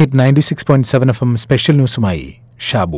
hit ninety six point seven F M special ന്യൂസുമായി ഷാബു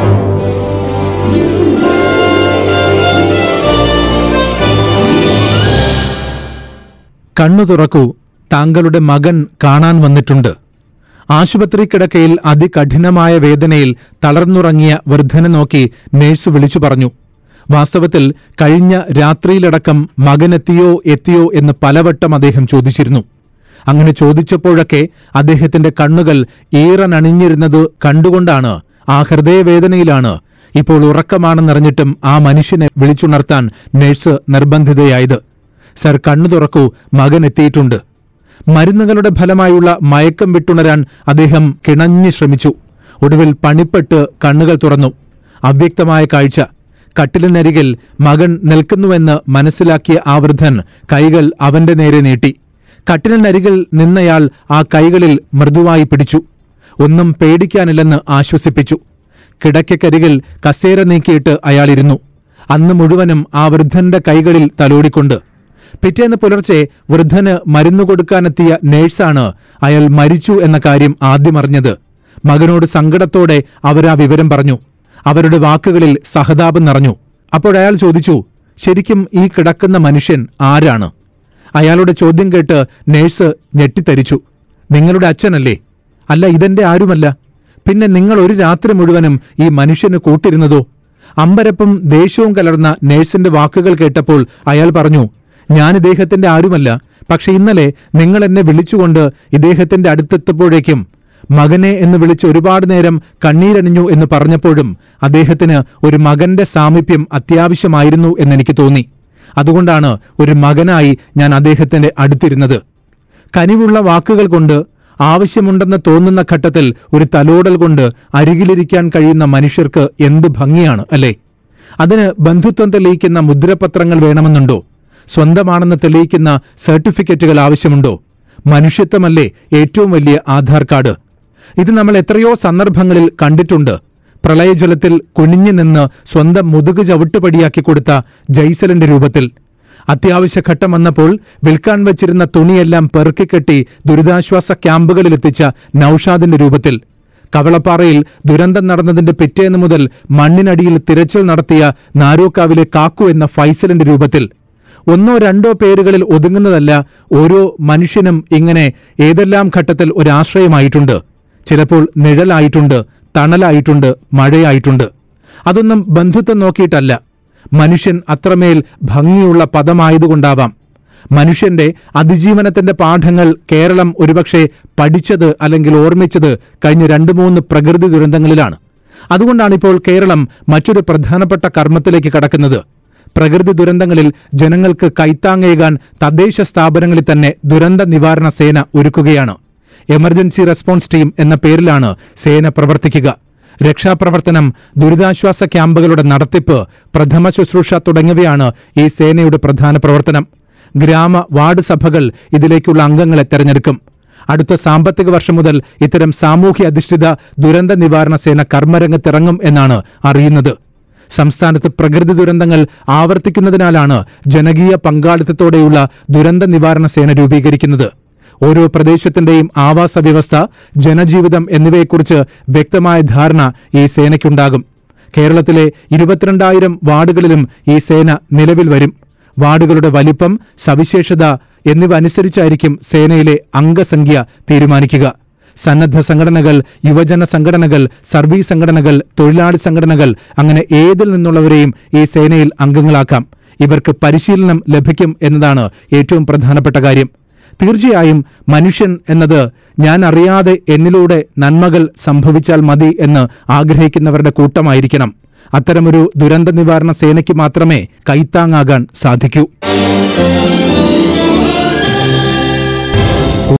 കണ്ണു തുറക്കൂ താങ്കളുടെ മകൻ കാണാൻ വന്നിട്ടുണ്ട് ആശുപത്രി കിടക്കയിൽ അതികഠിനമായ വേദനയിൽ തളർന്നുറങ്ങിയ വൃദ്ധനെ നോക്കി നേഴ്സ് വിളിച്ചു പറഞ്ഞു വാസ്തവത്തിൽ കഴിഞ്ഞ രാത്രിയിലടക്കം മകനെത്തിയോ എത്തിയോ എന്ന് പലവട്ടം അദ്ദേഹം ചോദിച്ചിരുന്നു അങ്ങനെ ചോദിച്ചപ്പോഴൊക്കെ അദ്ദേഹത്തിന്റെ കണ്ണുകൾ ഈറനണിഞ്ഞിരുന്നത് കണ്ടുകൊണ്ടാണ് ആ ഹൃദയവേദനയിലാണ് ഇപ്പോൾ ഉറക്കമാണെന്നറിഞ്ഞിട്ടും ആ മനുഷ്യനെ വിളിച്ചുണർത്താൻ നഴ്സ് നിർബന്ധിതയായത് സർ കണ്ണു തുറക്കൂ മകൻ എത്തിയിട്ടുണ്ട് മരുന്നുകളുടെ ഫലമായുള്ള മയക്കം വിട്ടുണരാൻ അദ്ദേഹം കിണഞ്ഞു ശ്രമിച്ചു ഒടുവിൽ പണിപ്പെട്ട് കണ്ണുകൾ തുറന്നു അവ്യക്തമായ കാഴ്ച കട്ടിലിനരികിൽ മകൻ നിൽക്കുന്നുവെന്ന് മനസ്സിലാക്കിയ ആ വൃദ്ധൻ കൈകൾ അവന്റെ നേരെ നീട്ടി കട്ടിലിനരികിൽ നിന്നയാൾ ആ കൈകളിൽ മൃദുവായി പിടിച്ചു ഒന്നും പേടിക്കാനില്ലെന്ന് ആശ്വസിപ്പിച്ചു കിടക്കക്കരികിൽ കസേര നീക്കിയിട്ട് അയാളിരുന്നു അന്ന് മുഴുവനും ആ വൃദ്ധന്റെ കൈകളിൽ തലോടിക്കൊണ്ട് പിറ്റേന്ന് പുലർച്ചെ വൃദ്ധന് മരുന്നു കൊടുക്കാനെത്തിയ നേഴ്സാണ് അയാൾ മരിച്ചു എന്ന കാര്യം ആദ്യം അറിഞ്ഞത് മകനോട് സങ്കടത്തോടെ അവരാ വിവരം പറഞ്ഞു അവരുടെ വാക്കുകളിൽ സഹതാപം നിറഞ്ഞു അപ്പോഴയാൾ ചോദിച്ചു ശരിക്കും ഈ കിടക്കുന്ന മനുഷ്യൻ ആരാണ് അയാളുടെ ചോദ്യം കേട്ട് നേഴ്സ് ഞെട്ടിത്തരിച്ചു നിങ്ങളുടെ അച്ഛനല്ലേ അല്ല ഇതെന്റെ ആരുമല്ല പിന്നെ നിങ്ങൾ ഒരു രാത്രി മുഴുവനും ഈ മനുഷ്യന് കൂട്ടിരുന്നതോ അമ്പരപ്പും ദേഷ്യവും കലർന്ന നേഴ്സിന്റെ വാക്കുകൾ കേട്ടപ്പോൾ അയാൾ പറഞ്ഞു ഞാൻ ഇദ്ദേഹത്തിന്റെ ആരുമല്ല പക്ഷെ ഇന്നലെ നിങ്ങൾ എന്നെ വിളിച്ചുകൊണ്ട് ഇദ്ദേഹത്തിന്റെ അടുത്തെത്തപ്പോഴേക്കും മകനെ എന്ന് വിളിച്ച് ഒരുപാട് നേരം കണ്ണീരണിഞ്ഞു എന്ന് പറഞ്ഞപ്പോഴും അദ്ദേഹത്തിന് ഒരു മകന്റെ സാമീപ്യം അത്യാവശ്യമായിരുന്നു എന്നെനിക്ക് തോന്നി അതുകൊണ്ടാണ് ഒരു മകനായി ഞാൻ അദ്ദേഹത്തിന്റെ അടുത്തിരുന്നത് കനിവുള്ള വാക്കുകൾ കൊണ്ട് ആവശ്യമുണ്ടെന്ന് തോന്നുന്ന ഘട്ടത്തിൽ ഒരു തലോടൽ കൊണ്ട് അരികിലിരിക്കാൻ കഴിയുന്ന മനുഷ്യർക്ക് എന്ത് ഭംഗിയാണ് അല്ലേ അതിന് ബന്ധുത്വം തെളിയിക്കുന്ന മുദ്രപത്രങ്ങൾ വേണമെന്നുണ്ടോ സ്വന്തമാണെന്ന് തെളിയിക്കുന്ന സർട്ടിഫിക്കറ്റുകൾ ആവശ്യമുണ്ടോ മനുഷ്യത്വമല്ലേ ഏറ്റവും വലിയ ആധാർ കാർഡ് ഇത് നമ്മൾ എത്രയോ സന്ദർഭങ്ങളിൽ കണ്ടിട്ടുണ്ട് പ്രളയജലത്തിൽ കുനിഞ്ഞു നിന്ന് സ്വന്തം മുതുക് ചവിട്ടുപടിയാക്കി കൊടുത്ത ജൈസലിന്റെ രൂപത്തിൽ അത്യാവശ്യ ഘട്ടം വന്നപ്പോൾ വിൽക്കാൻ വച്ചിരുന്ന തുണിയെല്ലാം പെറുക്കിക്കെട്ടി ദുരിതാശ്വാസ ക്യാമ്പുകളിലെത്തിച്ച നൌഷാദിന്റെ രൂപത്തിൽ കവളപ്പാറയിൽ ദുരന്തം നടന്നതിന്റെ പിറ്റേന്ന് മുതൽ മണ്ണിനടിയിൽ തിരച്ചിൽ നടത്തിയ നാരോക്കാവിലെ കാക്കു എന്ന ഫൈസലിന്റെ രൂപത്തിൽ ഒന്നോ രണ്ടോ പേരുകളിൽ ഒതുങ്ങുന്നതല്ല ഓരോ മനുഷ്യനും ഇങ്ങനെ ഏതെല്ലാം ഘട്ടത്തിൽ ഒരാശ്രയമായിട്ടുണ്ട് ചിലപ്പോൾ നിഴലായിട്ടുണ്ട് തണലായിട്ടുണ്ട് മഴയായിട്ടുണ്ട് അതൊന്നും ബന്ധുത്വം നോക്കിയിട്ടല്ല മനുഷ്യൻ അത്രമേൽ ഭംഗിയുള്ള പദമായതുകൊണ്ടാവാം മനുഷ്യന്റെ അതിജീവനത്തിന്റെ പാഠങ്ങൾ കേരളം ഒരുപക്ഷെ പഠിച്ചത് അല്ലെങ്കിൽ ഓർമ്മിച്ചത് കഴിഞ്ഞ രണ്ടു മൂന്ന് പ്രകൃതി ദുരന്തങ്ങളിലാണ് അതുകൊണ്ടാണ് ഇപ്പോൾ കേരളം മറ്റൊരു പ്രധാനപ്പെട്ട കർമ്മത്തിലേക്ക് കടക്കുന്നത് പ്രകൃതി ദുരന്തങ്ങളിൽ ജനങ്ങൾക്ക് കൈത്താങ്ങേകാൻ തദ്ദേശ സ്ഥാപനങ്ങളിൽ തന്നെ ദുരന്ത നിവാരണ സേന ഒരുക്കുകയാണ് എമർജൻസി റെസ്പോൺസ് ടീം എന്ന പേരിലാണ് സേന പ്രവർത്തിക്കുക രക്ഷാപ്രവർത്തനം ദുരിതാശ്വാസ ക്യാമ്പുകളുടെ നടത്തിപ്പ് പ്രഥമ ശുശ്രൂഷ തുടങ്ങിയവയാണ് ഈ സേനയുടെ പ്രധാന പ്രവർത്തനം ഗ്രാമ വാർഡ് സഭകൾ ഇതിലേക്കുള്ള അംഗങ്ങളെ തെരഞ്ഞെടുക്കും അടുത്ത സാമ്പത്തിക വർഷം മുതൽ ഇത്തരം സാമൂഹ്യ അധിഷ്ഠിത ദുരന്ത നിവാരണ സേന കർമ്മരംഗത്തിറങ്ങും എന്നാണ് അറിയുന്നത് സംസ്ഥാനത്ത് പ്രകൃതി ദുരന്തങ്ങൾ ആവർത്തിക്കുന്നതിനാലാണ് ജനകീയ പങ്കാളിത്തത്തോടെയുള്ള ദുരന്ത നിവാരണ സേന രൂപീകരിക്കുന്നത് ഓരോ പ്രദേശത്തിന്റെയും ആവാസ വ്യവസ്ഥ ജനജീവിതം എന്നിവയെക്കുറിച്ച് വ്യക്തമായ ധാരണ ഈ സേനയ്ക്കുണ്ടാകും കേരളത്തിലെ ഇരുപത്തിരണ്ടായിരം വാർഡുകളിലും ഈ സേന നിലവിൽ വരും വാർഡുകളുടെ വലിപ്പം സവിശേഷത എന്നിവ അനുസരിച്ചായിരിക്കും സേനയിലെ അംഗസംഖ്യ തീരുമാനിക്കുക സന്നദ്ധ സംഘടനകൾ യുവജന സംഘടനകൾ സർവീസ് സംഘടനകൾ തൊഴിലാളി സംഘടനകൾ അങ്ങനെ ഏതിൽ നിന്നുള്ളവരെയും ഈ സേനയിൽ അംഗങ്ങളാക്കാം ഇവർക്ക് പരിശീലനം ലഭിക്കും എന്നതാണ് ഏറ്റവും പ്രധാനപ്പെട്ട കാര്യം തീർച്ചയായും മനുഷ്യൻ എന്നത് ഞാൻ അറിയാതെ എന്നിലൂടെ നന്മകൾ സംഭവിച്ചാൽ മതി എന്ന് ആഗ്രഹിക്കുന്നവരുടെ കൂട്ടമായിരിക്കണം അത്തരമൊരു ദുരന്ത നിവാരണ സേനയ്ക്ക് മാത്രമേ കൈത്താങ്ങാകാൻ സാധിക്കൂ